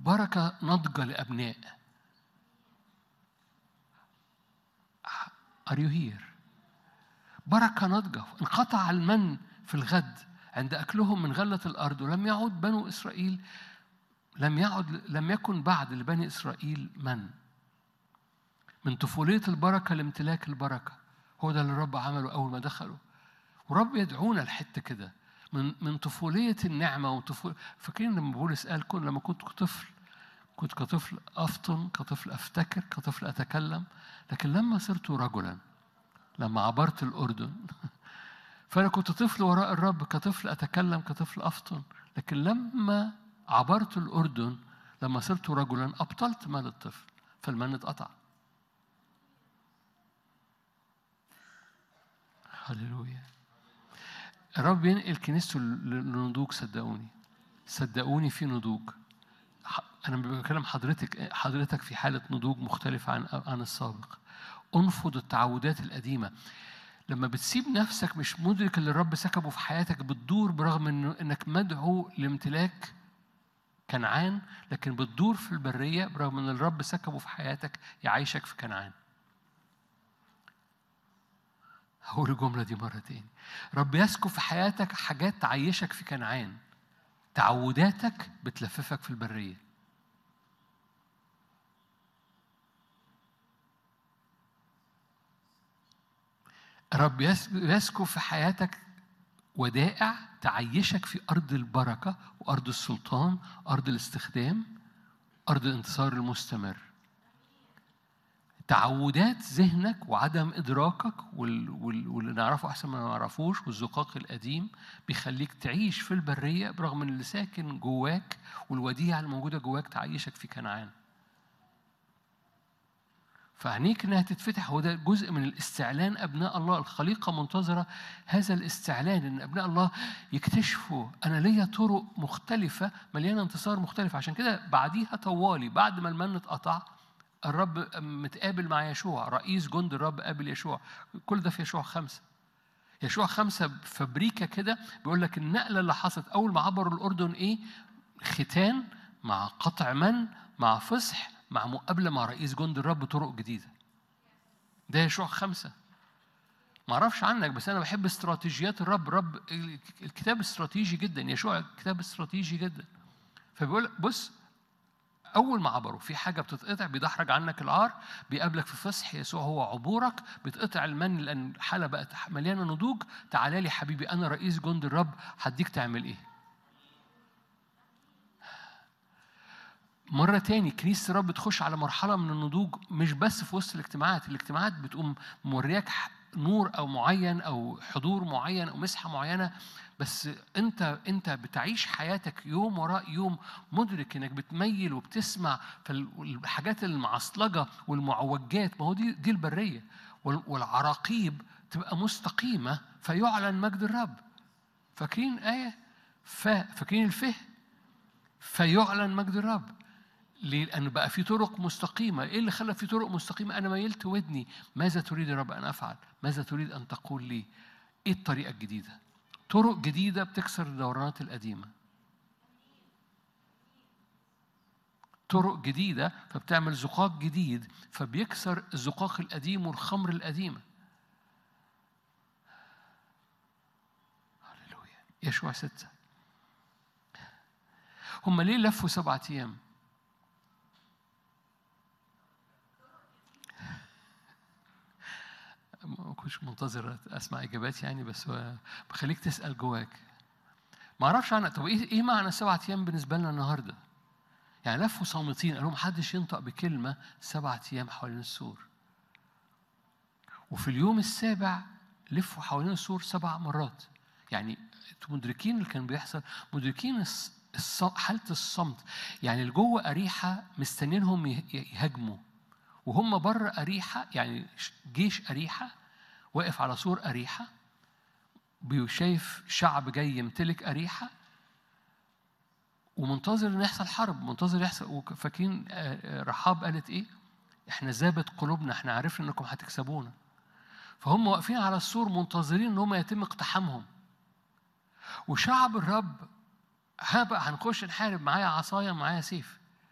بركة ناضجة لأبناء Are you here؟ بركة ناضجة انقطع المن في الغد عند أكلهم من غلة الأرض ولم يعد بنو إسرائيل لم يعد لم يكن بعد لبني إسرائيل من من طفولية البركة لامتلاك البركة هو ده اللي الرب عمله أول ما دخلوا ورب يدعونا لحتة كده من من طفولية النعمة وطفول فاكرين لما بولس قال كن لما كنت طفل كنت كطفل أفطن كطفل أفتكر كطفل أتكلم لكن لما صرت رجلا لما عبرت الأردن فأنا كنت طفل وراء الرب كطفل أتكلم كطفل أفطن لكن لما عبرت الأردن لما صرت رجلا أبطلت مال الطفل فالمن اتقطع هللويا الرب ينقل كنيسته للنضوج صدقوني صدقوني في نضوج أنا بكلم حضرتك حضرتك في حالة نضوج مختلفة عن عن السابق انفض التعودات القديمة لما بتسيب نفسك مش مدرك اللي الرب سكبه في حياتك بتدور برغم انه انك مدعو لامتلاك كنعان لكن بتدور في البرية برغم ان الرب سكبه في حياتك يعيشك في كنعان هقول الجملة دي مرة تاني رب يسكب في حياتك حاجات تعيشك في كنعان تعوداتك بتلففك في البرية رب يسكب في حياتك ودائع تعيشك في أرض البركة وأرض السلطان أرض الاستخدام أرض الانتصار المستمر تعودات ذهنك وعدم إدراكك وال... وال... واللي نعرفه أحسن ما نعرفوش والزقاق القديم بيخليك تعيش في البرية برغم إن اللي ساكن جواك والوديعة الموجودة جواك تعيشك في كنعان فعينيك انها تتفتح هو ده جزء من الاستعلان ابناء الله الخليقه منتظره هذا الاستعلان ان ابناء الله يكتشفوا انا ليا طرق مختلفه مليانه انتصار مختلف عشان كده بعديها طوالي بعد ما المن اتقطع الرب متقابل مع يشوع رئيس جند الرب قابل يشوع كل ده في يشوع خمسه يشوع خمسه فابريكا كده بيقول لك النقله اللي حصلت اول ما عبروا الاردن ايه ختان مع قطع من مع فصح مع مقابلة مع رئيس جند الرب طرق جديدة ده يشوع خمسة ما اعرفش عنك بس انا بحب استراتيجيات الرب رب الكتاب استراتيجي جدا يشوع كتاب استراتيجي جدا فبيقول بص اول ما عبروا في حاجه بتتقطع بيدحرج عنك العار بيقابلك في فصح يسوع هو عبورك بيتقطع المن لان الحاله بقت مليانه نضوج تعالى لي حبيبي انا رئيس جند الرب هديك تعمل ايه مرة تاني كنيسة الرب بتخش على مرحلة من النضوج مش بس في وسط الاجتماعات، الاجتماعات بتقوم مورياك نور أو معين أو حضور معين أو مسحة معينة بس أنت أنت بتعيش حياتك يوم وراء يوم مدرك إنك بتميل وبتسمع فالحاجات المعصلجة والمعوجات ما هو دي دي البرية والعراقيب تبقى مستقيمة فيعلن مجد الرب. فاكرين آية؟ ف فاكرين الفه؟ فيعلن مجد الرب. ليه؟ لأن بقى في طرق مستقيمة، إيه اللي خلى في طرق مستقيمة؟ أنا ميلت ودني، ماذا تريد يا رب أن أفعل؟ ماذا تريد أن تقول لي؟ إيه الطريقة الجديدة؟ طرق جديدة بتكسر الدورانات القديمة. طرق جديدة فبتعمل زقاق جديد فبيكسر الزقاق القديم والخمر القديمة. هللويا. يشوع ستة. هم ليه لفوا سبعة أيام؟ ما كنتش منتظر اسمع اجابات يعني بس بخليك تسال جواك ما اعرفش عنها طب ايه ايه معنى سبعة ايام بالنسبه لنا النهارده يعني لفوا صامتين قالوا محدش ينطق بكلمه سبعة ايام حوالين السور وفي اليوم السابع لفوا حوالين السور سبع مرات يعني انتوا مدركين اللي كان بيحصل مدركين حاله الصمت يعني اللي جوه اريحه مستنينهم يهاجموا وهم بره أريحة يعني جيش أريحة واقف على سور أريحة شايف شعب جاي يمتلك أريحة ومنتظر إن يحصل حرب منتظر يحصل فاكرين رحاب قالت إيه؟ إحنا زابت قلوبنا إحنا عرفنا إنكم هتكسبونا فهم واقفين على السور منتظرين إن هم يتم اقتحامهم وشعب الرب ها بقى هنخش نحارب معايا عصاية معايا سيف